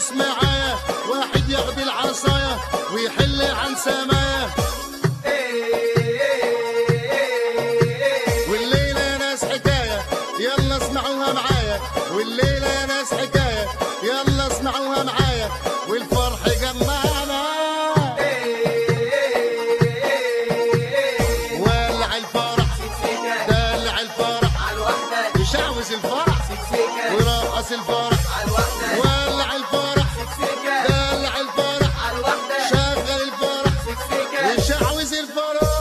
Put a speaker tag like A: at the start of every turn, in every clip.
A: يرقص معايا واحد ياخد العصاية ويحل عن سمايا والليلة يا ناس حكاية يلا اسمعوها معايا والليلة يا ناس حكاية يلا اسمعوها معايا والفرح جمعنا ولع الفرح دلع الفرح يشعوذ الفرح ورقص الفرح ولع الفرح دلع الفرح شغل الفرح يشعوذ الفرح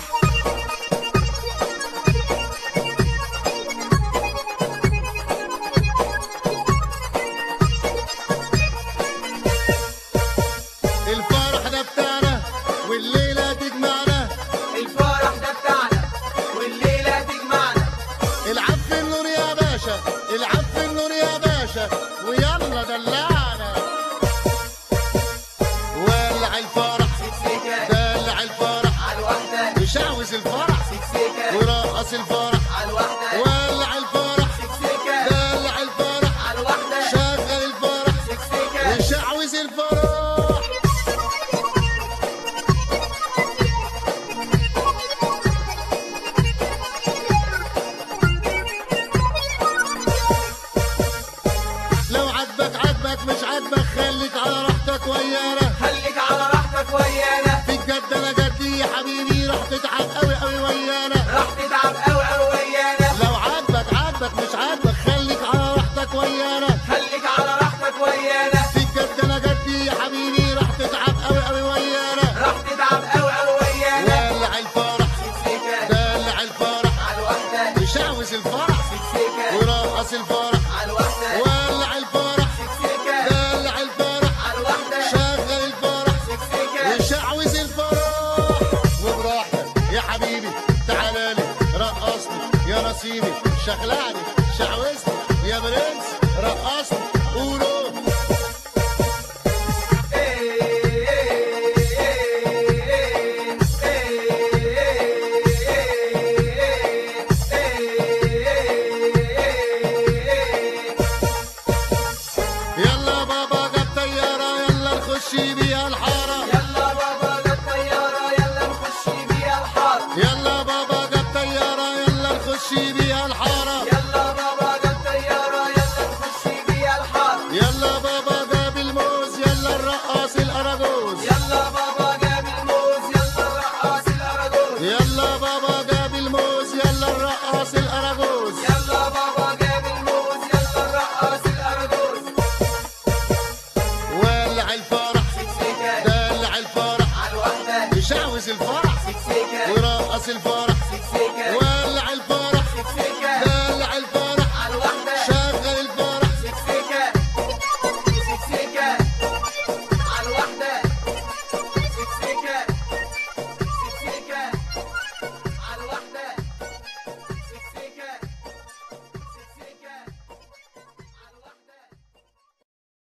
A: الفرح ده بتاعنا والليلة تجمعنا
B: الفرح ده بتاعنا والليلة تجمعنا
A: العب في النور يا باشا العب في النور يا باشا ويلا دلعنا ولع الفرح
B: سكسكة
A: دلع الفرح
B: على الوحدة
A: يشعوذ الفرح
B: سكسكة
A: ورقص الفرح
B: على الوحدة
A: ولع الفرح
B: سكسكة
A: دلع الفرح
B: على الوحدة
A: شغل الفرح
B: سكسكة
A: يشعوذ الفرح لو عجبك عجبك مش عجبك خليك على راحتك ويانا
B: خليك على راحتك ويانا
A: في الجد انا جدي يا حبيبي راح تتعب قوي قوي ويانا
B: راح تتعب قوي قوي ويانا
A: لو عجبك عجبك مش عجبك خليك على راحتك ويانا
B: خليك على راحتك ويانا
A: في الجد انا جدي يا حبيبي راح تتعب قوي قوي ويانا
B: راح تتعب قوي قوي ويانا
A: ولع الفرح
B: سكسكة
A: دلع الفرح
B: على الوحدة
A: يشعوذ الفرح
B: سكسكة
A: ورقص الفرح
B: على الوحدة
A: ولع الفرح
B: سكسكة
A: دلع الفرح
B: على الوحدة
A: شغل الفرح
B: سكسكة
A: يشعوذ الفرح وبراحتك يا حبيبي تعالى لي رقصني يا نصيبي شخلعني شعوذني يا برنس رقصني قولوا يلا بابا جاب طيارة يلا نخش بيها الحارة
B: يلا بابا جاب طيارة يلا نخش بيها الحارة
A: يلا بابا جاب طيارة يلا نخش بيها الحارة
B: يلا بابا جاب طيارة يلا نخش بيها الحارة
A: يلا بابا جاب الموز يلا الرقاص الأراجوز
B: يلا بابا جاب الموز يلا الرقاص الأراجوز
A: يلا بابا جاب الموز يلا الرقاص الأراجوز
B: يلا بابا جاب الموز يلا الرقاص الأراجوز
A: ولع الفرح
B: سكسكة
A: دلع الفرح
B: على الوحدة
A: يشعوذ الفرح
B: سكسكة
A: ورقص الفرح